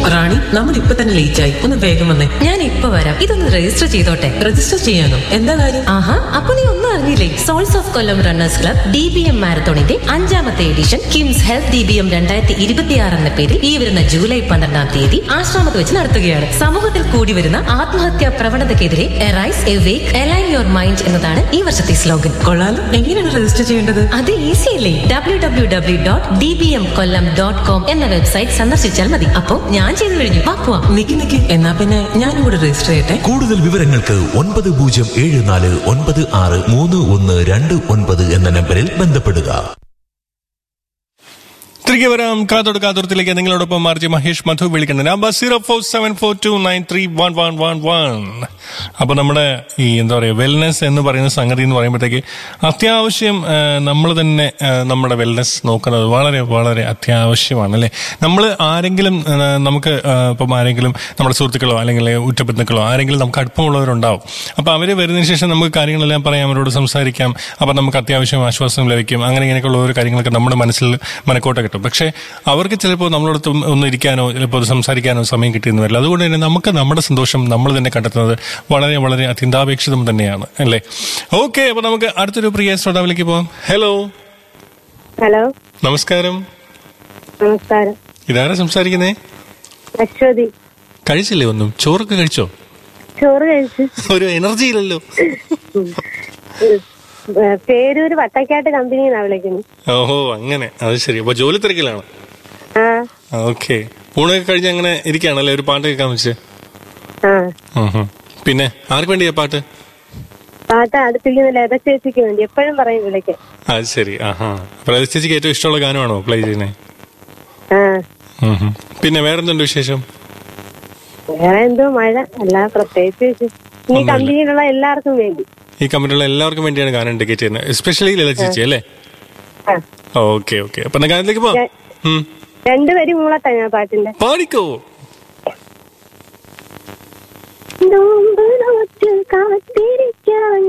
റാണി നമ്മൾ ഇപ്പൊ തന്നെ ലേറ്റ് ആയി ഒന്ന് വേഗം വന്നേ ഞാൻ ഇപ്പൊ വരാം ഇതൊന്ന് രജിസ്റ്റർ ചെയ്തോട്ടെ രജിസ്റ്റർ ചെയ്യാനോ എന്താ കാര്യം ആഹാ അപ്പൊ നീ ഒന്നും അറിഞ്ഞില്ലേ soles of Kollam runners club D B M മാരത്തോണിന്റെ അഞ്ചാമത്തെ edition KIMS health D B M രണ്ടായിരത്തി ഇരുപത്തിയാറ് എന്ന പേരിൽ ഈ വരുന്ന ജൂലൈ പന്ത്രണ്ടാം തീയതി ആശ്രമത്ത് വെച്ച് നടത്തുകയാണ് സമൂഹത്തിൽ കൂടി വരുന്ന ആത്മഹത്യാ പ്രവണതയ്ക്കെതിരെ arise awake align your mind എന്നതാണ് ഈ വർഷത്തെ സ്ലോഗൻ കൊള്ളാലോ എങ്ങനെയാണ് രജിസ്റ്റർ ചെയ്യേണ്ടത് അത് ഈസി അല്ലേ W W W dot D B M Kollam dot com എന്ന വെബ്സൈറ്റ് സന്ദർശിച്ചാൽ മതി അപ്പോ ഞാൻ ചെയ്തു കഴിഞ്ഞു വാ പോവാം നിക്ക് നിക്ക് എന്നാ പിന്നെ ഞാനും കൂടെ രജിസ്റ്റർ ചെയ്യട്ടെ കൂടുതൽ വിവരങ്ങൾക്ക് ഒൻപത് പൂജ്യം ഏഴ് നാല് ഒൻപത് ആറ് മൂന്ന് ഒന്ന് രണ്ട് ഒൻപത് എന്ന നമ്പറിൽ ബന്ധപ്പെടുക തിരികെ വരാം കാതോട് കാതോർത്തിലേക്ക് നിങ്ങളോടൊപ്പം മാർജി മഹേഷ് മധു വിളിക്കുന്നത് number zero four seven four two nine three one one one one അപ്പൊ നമ്മുടെ ഈ എന്താ പറയുക വെൽനെസ് എന്ന് പറയുന്ന സംഗതി എന്ന് പറയുമ്പോഴത്തേക്ക് അത്യാവശ്യം നമ്മൾ തന്നെ ആ, നമ്മുടെ വെൽനെസ് നോക്കുന്നത് വളരെ വളരെ അത്യാവശ്യമാണ് അല്ലെ നമ്മൾ ആരെങ്കിലും ആ, നമുക്ക് ആ, ഇപ്പം ആരെങ്കിലും നമ്മുടെ സുഹൃത്തുക്കളോ അല്ലെങ്കിൽ ഉറ്റബന്ധുക്കളോ ആരെങ്കിലും നമുക്ക് അടുപ്പമുള്ളവരുണ്ടാവും അപ്പൊ അവര് വരുന്നതിന് ശേഷം നമുക്ക് കാര്യങ്ങളെല്ലാം പറയാം അവരോട് സംസാരിക്കാം അപ്പൊ നമുക്ക് അത്യാവശ്യം ആശ്വാസം ലഭിക്കും അങ്ങനെ ഇങ്ങനെയൊക്കെയുള്ള ഓരോ കാര്യങ്ങളൊക്കെ നമ്മുടെ മനസ്സിൽ മനക്കോട്ട കിട്ടും പക്ഷെ അവർക്ക് ചിലപ്പോൾ നമ്മളോട് ഒന്ന് ഇരിക്കാനോ ചിലപ്പോൾ സംസാരിക്കാനോ സമയം കിട്ടിയെന്ന് വരില്ല അതുകൊണ്ട് തന്നെ നമുക്ക് നമ്മുടെ സന്തോഷം നമ്മൾ തന്നെ കണ്ടെത്തുന്നത് വളരെ വളരെ അത്യന്താപേക്ഷിതം തന്നെയാണ് അല്ലേ ഓക്കെ അപ്പൊ നമുക്ക് അടുത്തൊരു പ്രിയ ശ്രോതാവിലേക്ക് പോവാം ഹലോ ഹലോ നമസ്കാരം നമസ്കാരം ഇതാരാ സംസാരിക്കുന്നേ അശ്വതി കഴിച്ചില്ലേ ഒന്നും ചോറൊക്കെ കഴിച്ചോ ചോറ് കഴിച്ചു ഒരു എനർജി ഇല്ലല്ലോ ഏഹ് പേരൂര് വട്ടക്കാട്ട് കമ്പനിന്നാ വിളിക്കുന്നത് ഓഹോ അങ്ങനെ അത് ശരി അപ്പൊ ജോലി തിരക്കിലാണ് ആ ഓക്കെ ഊണൊക്കെ കഴിഞ്ഞ് അങ്ങനെ ഇരിക്കുകയാണല്ലേ ഒരു പാട്ട് കേൾക്കാൻ വെച്ച് ആ ഉം. പിന്നെ ആർക്ക് വേണ്ടിയാ പാട്ട് പാട്ട് അടുപ്പിക്കുന്ന ലത ചേച്ചിക്ക് വേണ്ടി എപ്പോഴും പറയും വിളിക്കാൻ അത് ശരി ആഹാ അപ്പൊ ലളിത ചേച്ചിക്ക് ഏറ്റവും ഇഷ്ടമുള്ള ഗാനമാണോ പ്ലേ ചെയ്യുന്നത് ആ പിന്നെ വേറെന്തുണ്ട് വിശേഷം വേറെ എന്തോ മഴ അല്ല പ്രത്യേകിച്ച് വിശേഷം. ഈ കമ്പനിയിലുള്ള എല്ലാവർക്കും വേണ്ടി ഈ കമ്പനിയുള്ള എല്ലാവർക്കും വേണ്ടിയാണ് ഗാനം ഡെക്കേറ്റ് ചെയ്യുന്നത് എസ്പെഷ്യലി ലളിത ചേച്ചി അല്ലേ ആ ഓക്കെ ഓക്കെ അപ്പൊ എന്നാ ഗാനത്തിലേക്ക് പോവാം ഉം. രണ്ടുപേരും മൂളത്താ ഞാൻ പാട്ടിന്റെ പാടിക്കോ നോമ്പ് നോറ്റ് കാത്തിരിക്കാൻ